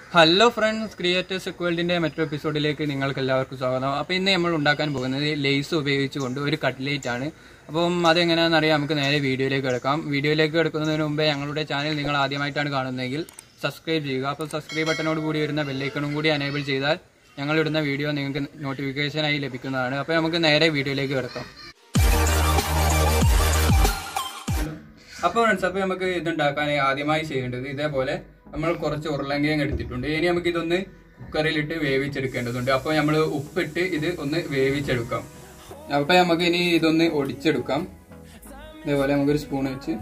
Hello friends creators വേൾഡിന്റെ മറ്റൊരു എപ്പിസോഡിലേക്ക് നിങ്ങൾക്ക് എല്ലാവർക്കും സ്വാഗതം അപ്പോൾ ഇന്ന് നമ്മൾ ഉണ്ടാക്കാൻ പോകുന്നത് ലേസ് ഉപയോഗിച്ചുകൊണ്ട് ഒരു കട്ട്ലേറ്റ് ആണ് അപ്പം അതെങ്ങനെയാണെന്ന് അറിയാം നമുക്ക് നേരെ വീഡിയോയിലേക്ക് കിടക്കാം വീഡിയോയിലേക്ക് കിടക്കുന്നതിന് മുമ്പേ ഞങ്ങളുടെ ചാനൽ നിങ്ങൾ ആദ്യമായിട്ടാണ് കാണുന്നതെങ്കിൽ സബ്സ്ക്രൈബ് ചെയ്യുക അപ്പോൾ സബ്സ്ക്രൈബ് ബട്ടനോട് കൂടി വരുന്ന ബെല്ലൈക്കണും കൂടി അനേബിൾ ചെയ്താൽ ഞങ്ങൾ ഇടുന്ന വീഡിയോ നിങ്ങൾക്ക് നോട്ടിഫിക്കേഷനായി ലഭിക്കുന്നതാണ് അപ്പോൾ നമുക്ക് നേരെ വീഡിയോയിലേക്ക് കിടക്കാം അപ്പോൾ ഫ്രണ്ട്സ് അപ്പോൾ നമുക്ക് ഇതുണ്ടാക്കാൻ ആദ്യമായി ചെയ്യേണ്ടത് ഇതേപോലെ നമ്മൾ കുറച്ച് ഉരുളങ്കിഴങ്ങ് എടുത്തിട്ടുണ്ട് ഇനി നമുക്ക് ഇതൊന്ന് കുക്കറിലിട്ട് വേവിച്ചെടുക്കേണ്ടതുണ്ട് അപ്പോൾ നമ്മൾ ഉപ്പിട്ട് ഇത് ഒന്ന് വേവിച്ചെടുക്കാം അപ്പോൾ നമുക്ക് ഇനി ഇതൊന്ന് ഒടിച്ചെടുക്കാം ഇതേപോലെ നമുക്കൊരു സ്പൂൺ വെച്ച്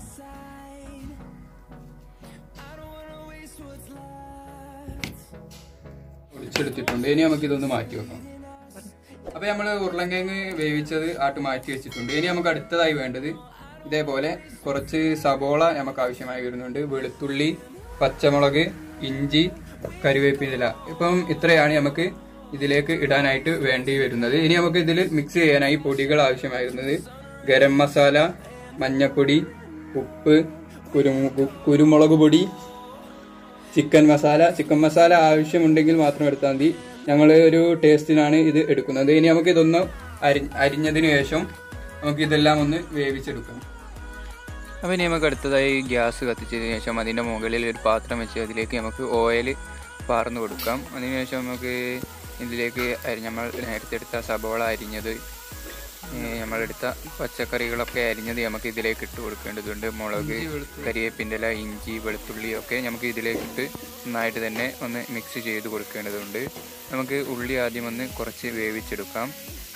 ഒടിച്ചെടുത്തിട്ടുണ്ട് ഇനി നമുക്ക് ഇതൊന്ന് മാറ്റി വെക്കാം അപ്പൊ നമ്മൾ ഉരുളങ്കിഴങ്ങ് വേവിച്ചത് ആട്ട് മാറ്റി വെച്ചിട്ടുണ്ട് ഇനി നമുക്ക് അടുത്തതായി വേണ്ടത് ഇതേപോലെ കുറച്ച് സബോള നമുക്ക് ആവശ്യമായി വരുന്നുണ്ട് വെളുത്തുള്ളി പച്ചമുളക് ഇഞ്ചി കറിവേപ്പില ഇപ്പം ഇത്രയാണ് നമുക്ക് ഇതിലേക്ക് ഇടാനായിട്ട് വേണ്ടി വരുന്നത് ഇനി നമുക്ക് ഇതിൽ മിക്സ് ചെയ്യാനായി പൊടികൾ ആവശ്യമായി വരുന്നത് ഗരം മസാല മഞ്ഞപ്പൊടി ഉപ്പ് കുരുമു കുരുമുളക് പൊടി ചിക്കൻ മസാല ചിക്കൻ മസാല ആവശ്യമുണ്ടെങ്കിൽ മാത്രം എടുത്താൽ മതി ഞങ്ങൾ ഒരു ടേസ്റ്റിനാണ് ഇത് എടുക്കുന്നത് ഇനി നമുക്ക് ഇതൊന്ന് അരി അരിഞ്ഞതിന് ശേഷം നമുക്ക് ഇതെല്ലാം ഒന്ന് വേവിച്ചെടുക്കാം അപ്പോൾ ഇനി നമുക്ക് അടുത്തതായി ഗ്യാസ് കത്തിച്ചതിന് ശേഷം അതിൻ്റെ മുകളിൽ ഒരു പാത്രം വെച്ച് അതിലേക്ക് നമുക്ക് ഓയിൽ പാർന്നു കൊടുക്കാം അതിനുശേഷം നമുക്ക് ഇതിലേക്ക് അരി നമ്മൾ നേരത്തെ എടുത്ത സബോള അരിഞ്ഞത് നമ്മളെടുത്ത പച്ചക്കറികളൊക്കെ അരിഞ്ഞത് നമുക്ക് ഇതിലേക്ക് ഇട്ട് കൊടുക്കേണ്ടതുണ്ട് മുളക് കരിവേപ്പിൻ്റെ ഇല ഇഞ്ചി വെളുത്തുള്ളി ഒക്കെ നമുക്ക് ഇതിലേക്ക് ഇട്ട് നന്നായിട്ട് തന്നെ ഒന്ന് മിക്സ് ചെയ്ത് കൊടുക്കേണ്ടതുണ്ട് നമുക്ക് ഉള്ളി ആദ്യം ഒന്ന് കുറച്ച് വേവിച്ചെടുക്കാം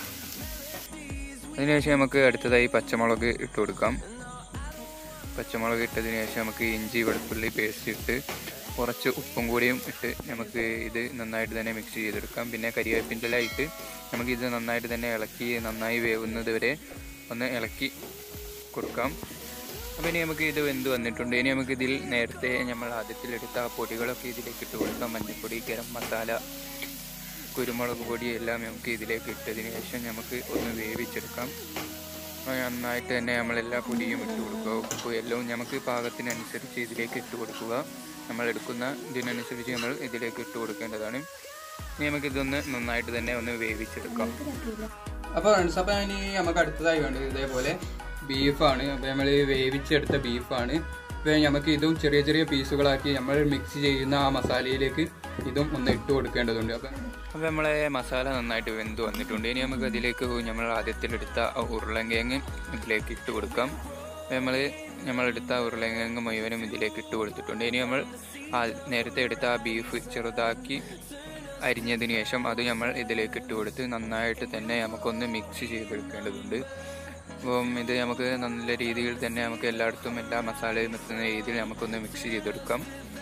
അതിനുശേഷം നമുക്ക് അടുത്തതായി പച്ചമുളക് ഇട്ട് കൊടുക്കാം പച്ചമുളക് ഇട്ടതിന് ശേഷം നമുക്ക് ഇഞ്ചി വെളുത്തുള്ളി പേസ്റ്റ് ഇട്ട് കുറച്ച് ഉപ്പും കൂടിയും ഇട്ട് നമുക്ക് ഇത് നന്നായിട്ട് തന്നെ മിക്സ് ചെയ്തെടുക്കാം പിന്നെ കരിവേപ്പിൻ്റെ ഇല ഇട്ട് നമുക്ക് ഇത് നന്നായിട്ട് തന്നെ ഇളക്കി നന്നായി വേവുന്നത് വരെ ഒന്ന് ഇളക്കി കൊടുക്കാം അപ്പോൾ ഇനി നമുക്ക് ഇത് വെന്ത് വന്നിട്ടുണ്ട് ഇനി നമുക്ക് ഇതിൽ നേരത്തെ നമ്മൾ ആദ്യത്തിലെടുത്ത ആ പൊടികളൊക്കെ ഇതിലേക്ക് ഇട്ട് കൊടുക്കാം മഞ്ഞൾപ്പൊടി ഗരം മസാല കുരുമുളക് പൊടി എല്ലാം നമുക്ക് ഇതിലേക്ക് ഇട്ടതിന് ശേഷം നമുക്ക് ഒന്ന് വേവിച്ചെടുക്കാം അപ്പോൾ നന്നായിട്ട് തന്നെ നമ്മൾ എല്ലാ പൊടിയും ഇട്ട് കൊടുക്കുക ഉപ്പ് എല്ലാം നമുക്ക് പാകത്തിനനുസരിച്ച് ഇതിലേക്ക് ഇട്ട് കൊടുക്കുക നമ്മൾ എടുക്കുന്ന ഇതിനനുസരിച്ച് നമ്മൾ ഇതിലേക്ക് ഇട്ട് കൊടുക്കേണ്ടതാണ് ഇനി നമുക്ക് ഇതൊന്ന് നന്നായിട്ട് തന്നെ ഒന്ന് വേവിച്ചെടുക്കാം അപ്പോൾ ഫ്രണ്ട്സ് അപ്പോൾ ഇനി നമുക്ക് അടുത്തതായി വേണ്ടത് ഇതേപോലെ ബീഫാണ് അപ്പോൾ നമ്മൾ വേവിച്ചെടുത്ത ബീഫാണ് അപ്പോൾ നമുക്ക് ഇതും ചെറിയ ചെറിയ പീസുകളാക്കി നമ്മൾ മിക്സ് ചെയ്യുന്ന ആ മസാലയിലേക്ക് ഇതും ഒന്ന് ഇട്ട് കൊടുക്കേണ്ടതുണ്ട് അപ്പം അപ്പോൾ നമ്മളെ മസാല നന്നായിട്ട് വെന്ത് വന്നിട്ടുണ്ട് ഇനി നമുക്ക് അതിലേക്ക് നമ്മൾ ആദ്യത്തിലെടുത്ത ഉരുളങ്കിഴങ്ങ് ഇതിലേക്ക് ഇട്ട് കൊടുക്കാം അപ്പോൾ നമ്മൾ നമ്മളെടുത്ത ഉരുളങ്കിഴങ്ങ് മുഴുവനും ഇതിലേക്ക് ഇട്ട് കൊടുത്തിട്ടുണ്ട് ഇനി നമ്മൾ ആ നേരത്തെ എടുത്ത ആ ബീഫ് ചെറുതാക്കി അരിഞ്ഞതിന് ശേഷം അത് നമ്മൾ ഇതിലേക്ക് ഇട്ട് കൊടുത്ത് നന്നായിട്ട് തന്നെ നമുക്കൊന്ന് മിക്സ് ചെയ്തെടുക്കേണ്ടതുണ്ട് അപ്പം ഇത് നമുക്ക് നല്ല രീതിയിൽ തന്നെ നമുക്ക് എല്ലായിടത്തും എല്ലാ മസാലയും എത്തുന്ന രീതിയിൽ നമുക്കൊന്ന് മിക്സ് ചെയ്തെടുക്കാം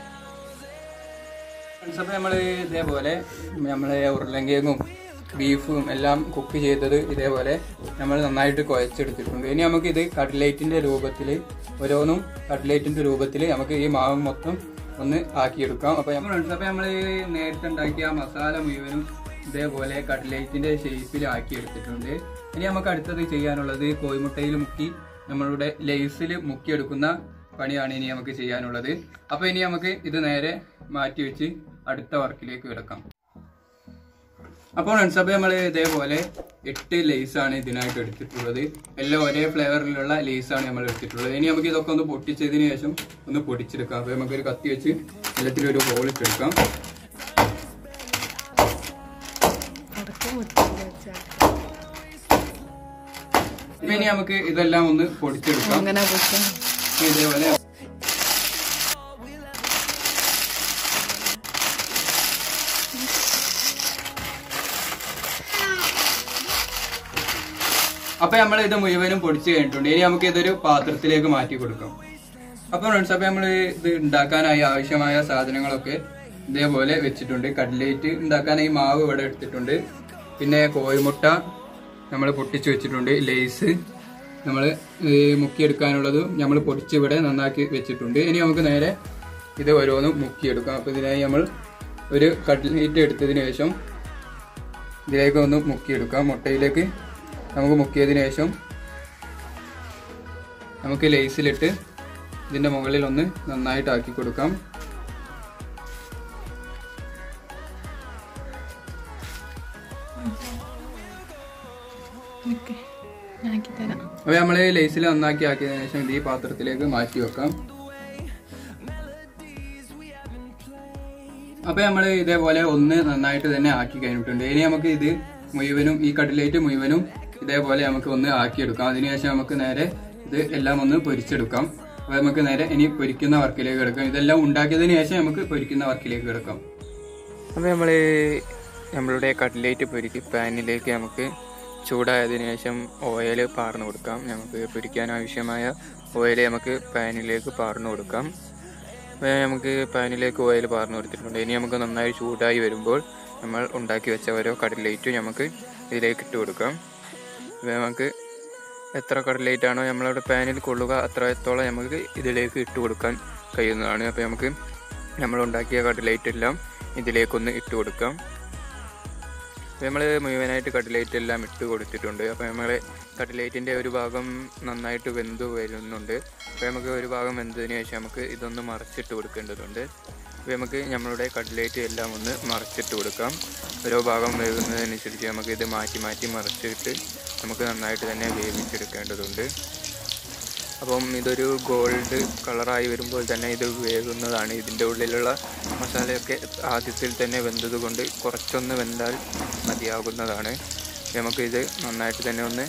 അപ്പോൾ നമ്മൾ ഇതേപോലെ നമ്മളെ ഉരുളങ്കിഴങ്ങും ബീഫും എല്ലാം കുക്ക് ചെയ്തത് ഇതേപോലെ നമ്മൾ നന്നായിട്ട് കുഴച്ചെടുത്തിട്ടുണ്ട് ഇനി നമുക്ക് ഇത് കട്ട്ലേറ്റിൻ്റെ രൂപത്തിൽ ഓരോന്നും കട്ട്ലേറ്റിൻ്റെ രൂപത്തിൽ നമുക്ക് ഈ മാവ് മൊത്തം ഒന്ന് ആക്കിയെടുക്കാം അപ്പോൾ നമ്മൾ അപ്പോൾ നമ്മൾ നേരത്തെ ഉണ്ടാക്കിയ മസാല മുഴുവനും ഇതേപോലെ കട്ട്ലേറ്റിൻ്റെ ഷേപ്പിൽ ആക്കി എടുത്തിട്ടുണ്ട് ഇനി നമുക്ക് അടുത്തത് ചെയ്യാനുള്ളത് കോഴിമുട്ടയിൽ മുക്കി നമ്മളുടെ ലേസിൽ മുക്കിയെടുക്കുന്ന പണിയാണ് ഇനി നമുക്ക് ചെയ്യാനുള്ളത് അപ്പോൾ ഇനി നമുക്ക് ഇത് നേരെ മാറ്റി വെച്ച് അടുത്ത വർക്കിലേക്ക് കിടക്കാം അപ്പോൾ ഫ്രണ്ട്സ് അപ്പോൾ നമ്മൾ ഇതേപോലെ എട്ട് ലേസാണ് ഇതിനായിട്ട് എടുത്തിട്ടുള്ളത് എല്ലാം ഒരേ ഫ്ലേവറിലുള്ള ലേസാണ് നമ്മൾ എടുത്തിട്ടുള്ളത് ഇനി നമുക്ക് ഇതൊക്കെ ഒന്ന് പൊട്ടിച്ചതിന് ശേഷം ഒന്ന് പൊടിച്ചെടുക്കാം അപ്പോൾ നമുക്കൊരു കത്തി വെച്ച് എല്ലാത്തിലും ഒരു ഹോൾ ഇട്ടെടുക്കാം ഇപ്പൊ ഇനി നമുക്ക് ഇതെല്ലാം ഒന്ന് പൊടിച്ചെടുക്കാം അങ്ങനെ പൊട്ടും ഇതേപോലെ അപ്പൊ നമ്മൾ ഇത് മുഴുവനും പൊടിച്ച് കഴിഞ്ഞിട്ടുണ്ട് ഇനി നമുക്ക് ഇതൊരു പാത്രത്തിലേക്ക് മാറ്റി കൊടുക്കാം അപ്പൊ ഫ്രണ്ട്സ് അപ്പൊ നമ്മൾ ഇത് ഉണ്ടാക്കാനായി ആവശ്യമായ സാധനങ്ങളൊക്കെ ഇതേപോലെ വെച്ചിട്ടുണ്ട് കട്ലേറ്റ് ഉണ്ടാക്കാനായി മാവ് ഇവിടെ എടുത്തിട്ടുണ്ട് പിന്നെ കോഴിമുട്ട നമ്മൾ പൊട്ടിച്ച് വെച്ചിട്ടുണ്ട് ലേസ് നമ്മൾ മുക്കിയെടുക്കാനുള്ളത് നമ്മൾ പൊടിച്ച് ഇവിടെ നന്നാക്കി വെച്ചിട്ടുണ്ട് ഇനി നമുക്ക് നേരെ ഇത് ഓരോന്നും മുക്കിയെടുക്കാം അപ്പോൾ ഇതിനായി നമ്മൾ ഒരു കട്ലേറ്റ് എടുത്തതിന് ശേഷം ഇതിലേക്ക് ഒന്ന് മുക്കിയെടുക്കാം മുട്ടയിലേക്ക് നമുക്ക് മുക്കിയതിന് ശേഷം നമുക്ക് ലേസിലിട്ട് ഇതിൻ്റെ മുകളിൽ ഒന്ന് നന്നായിട്ട് ആക്കി കൊടുക്കാം നിക്ക്. ഞാൻ ആക്കി തരാം അപ്പോൾ നമ്മൾ ലേസിൽ നന്നാക്കി ആക്കിയതിനു ശേഷം ഇത് ഈ പാത്രത്തിലേക്ക് മാറ്റി വെക്കാം അപ്പോൾ നമ്മൾ ഇതേപോലെ ഒന്ന് നന്നായിട്ട് തന്നെ ആക്കി കഴിഞ്ഞിട്ടുണ്ട് ഇനി നമുക്ക് ഇത് മുഴുവനും ഈ കട്ട്ലേറ്റ് മുഴുവനും ഇതേപോലെ നമുക്ക് ഒന്ന് ആക്കിയെടുക്കാം അതിനുശേഷം നമുക്ക് നേരെ ഇത് എല്ലാം ഒന്ന് പൊരിച്ചെടുക്കാം അപ്പോൾ നമുക്ക് നേരെ ഇനി പൊരിക്കുന്ന വർക്കിലേക്ക് കിടക്കാം ഇതെല്ലാം ഉണ്ടാക്കിയതിന് ശേഷം നമുക്ക് പൊരിക്കുന്ന വർക്കിലേക്ക് കിടക്കാം അപ്പോൾ നമ്മൾ നമ്മളുടെ കട്ട്ലേറ്റ് പൊരിക്ക് പാനിലേക്ക് നമുക്ക് ചൂടായതിനു ശേഷം ഓയിൽ പാർന്നു കൊടുക്കാം നമുക്ക് പൊരിക്കാൻ ആവശ്യമായ ഓയിൽ നമുക്ക് പാനിലേക്ക് പാർന്നു കൊടുക്കാം അപ്പോൾ നമുക്ക് പാനിലേക്ക് ഓയിൽ പാർന്നു കൊടുത്തിട്ടുണ്ട് ഇനി നമുക്ക് നന്നായി ചൂടായി വരുമ്പോൾ നമ്മൾ ഉണ്ടാക്കി വെച്ച ഓരോ കട്ട്ലേറ്റും നമുക്ക് ഇതിലേക്ക് ഇട്ട് കൊടുക്കാം അപ്പോൾ നമുക്ക് എത്ര കട്ട്ലേറ്റ് ആണോ നമ്മളവിടെ പാനിൽ കൊള്ളുക അത്രത്തോളം നമുക്ക് ഇതിലേക്ക് ഇട്ട് കൊടുക്കാൻ കഴിയുന്നതാണ് അപ്പോൾ നമുക്ക് നമ്മൾ ഉണ്ടാക്കിയ കട്ട്ലേറ്റ് എല്ലാം ഇതിലേക്കൊന്ന് ഇട്ട് കൊടുക്കാം അപ്പോൾ നമ്മൾ മുഴുവനായിട്ട് കട്ട്ലേറ്റ് എല്ലാം ഇട്ട് കൊടുത്തിട്ടുണ്ട് അപ്പോൾ നമ്മൾ കട്ട്ലേറ്റിൻ്റെ ഒരു ഭാഗം നന്നായിട്ട് വെന്ത് വരുന്നുണ്ട് അപ്പോൾ നമുക്ക് ഒരു ഭാഗം വെന്തതിന് ശേഷം നമുക്ക് ഇതൊന്ന് മറച്ചിട്ട് കൊടുക്കേണ്ടതുണ്ട് അപ്പോൾ നമുക്ക് നമ്മളുടെ കട്ട്ലേറ്റ് എല്ലാം ഒന്ന് മറച്ചിട്ട് കൊടുക്കാം ഓരോ ഭാഗം വേകുന്നതനുസരിച്ച് നമുക്ക് ഇത് മാറ്റി മാറ്റി മറച്ചിട്ട് നമുക്ക് നന്നായിട്ട് തന്നെ വേവിച്ചെടുക്കേണ്ടതുണ്ട് അപ്പം ഇതൊരു ഗോൾഡ് കളറായി വരുമ്പോൾ തന്നെ ഇത് വേകുന്നതാണ് ഇതിൻ്റെ ഉള്ളിലുള്ള മസാലയൊക്കെ ആദ്യത്തിൽ തന്നെ വെന്തത് കൊണ്ട് കുറച്ചൊന്ന് വെന്താൽ മതിയാകുന്നതാണ് നമുക്കിത് നന്നായിട്ട് തന്നെ ഒന്ന്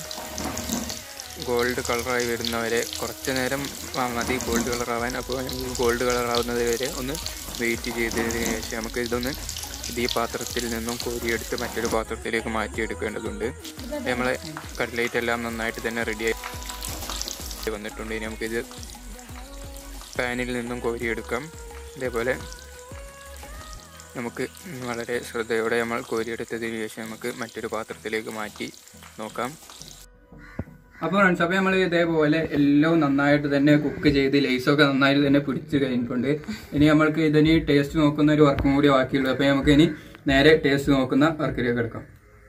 ഗോൾഡ് കളറായി വരുന്നവരെ കുറച്ച് നേരം ആ മതി ഗോൾഡ് കളറാവാൻ അപ്പോൾ നമുക്ക് ഗോൾഡ് കളറാവുന്നത് വരെ ഒന്ന് വെയിറ്റ് ചെയ്തതിന് ശേഷം നമുക്ക് ഇതൊന്ന് ഇത് ഈ പാത്രത്തിൽ നിന്നും കോരിയെടുത്ത് മറ്റൊരു പാത്രത്തിലേക്ക് മാറ്റിയെടുക്കേണ്ടതുണ്ട് നമ്മളെ കട്ട്ലേറ്റ് എല്ലാം നന്നായിട്ട് തന്നെ റെഡിയായി വന്നിട്ടുണ്ട് ഇനി നമുക്കിത് പാനിൽ നിന്നും കോരിയെടുക്കാം ഇതേപോലെ നമുക്ക് വളരെ ശ്രദ്ധയോടെ നമ്മൾ കോരിയെടുത്തതിന് ശേഷം നമുക്ക് മറ്റൊരു പാത്രത്തിലേക്ക് മാറ്റി നോക്കാം അപ്പോൾ ഫ്രണ്ട്സ് അപ്പോൾ നമ്മൾ ഇതേപോലെ എല്ലാം നന്നായിട്ട് തന്നെ കുക്ക് ചെയ്ത് ലേസൊക്കെ നന്നായിട്ട് തന്നെ പിടിച്ച് കഴിഞ്ഞിട്ടുണ്ട് ഇനി നമ്മൾക്ക് ഇതിന് ടേസ്റ്റ് നോക്കുന്ന ഒരു വർക്കും കൂടി ബാക്കിയുള്ളൂ അപ്പോൾ നമുക്ക് ഇനി നേരെ ടേസ്റ്റ് നോക്കുന്ന വർക്കിലേക്ക് എടുക്കാം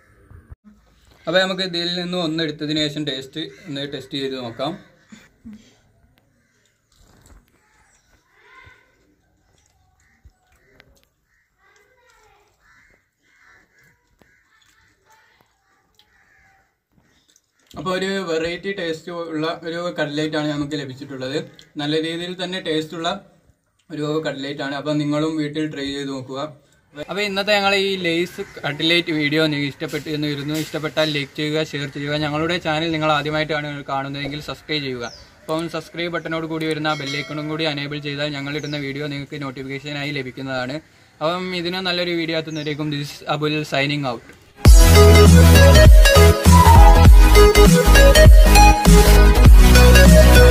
അപ്പോൾ നമുക്ക് ഇതിൽ നിന്ന് ഒന്ന് എടുത്തതിന് ശേഷം ടേസ്റ്റ് ഒന്ന് ടെസ്റ്റ് ചെയ്ത് നോക്കാം അപ്പോൾ ഒരു വെറൈറ്റി ടേസ്റ്റ് ഉള്ള ഒരു കട്ട്ലേറ്റ് ആണ് നമുക്ക് ലഭിച്ചിട്ടുള്ളത് നല്ല രീതിയിൽ തന്നെ ടേസ്റ്റ് ഉള്ള ഒരു കട്ട്ലേറ്റ് ആണ് അപ്പോൾ നിങ്ങളും വീട്ടിൽ ട്രൈ ചെയ്ത് നോക്കുക അപ്പോൾ ഇന്നത്തെ ഞങ്ങൾ ഈ ലേസ് കട്ട്ലേറ്റ് വീഡിയോ നിങ്ങൾക്ക് ഇഷ്ടപ്പെട്ടു എന്ന് വരുന്നു ഇഷ്ടപ്പെട്ടാൽ ലൈക്ക് ചെയ്യുക ഷെയർ ചെയ്യുക ഞങ്ങളുടെ ചാനൽ നിങ്ങൾ ആദ്യമായിട്ടാണ് കാണുന്നതെങ്കിൽ സബ്സ്ക്രൈബ് ചെയ്യുക അപ്പം സബ്സ്ക്രൈബ് ബട്ടനോട് കൂടി വരുന്ന ബെല്ലൈക്കണും കൂടി അനേബിൾ ചെയ്താൽ ഞങ്ങളിടുന്ന വീഡിയോ നിങ്ങൾക്ക് നോട്ടിഫിക്കേഷനായി ലഭിക്കുന്നതാണ് അപ്പം ഇതിന് നല്ലൊരു വീഡിയോ എത്തുന്നതിലേക്കും this Abul signing out Thank you.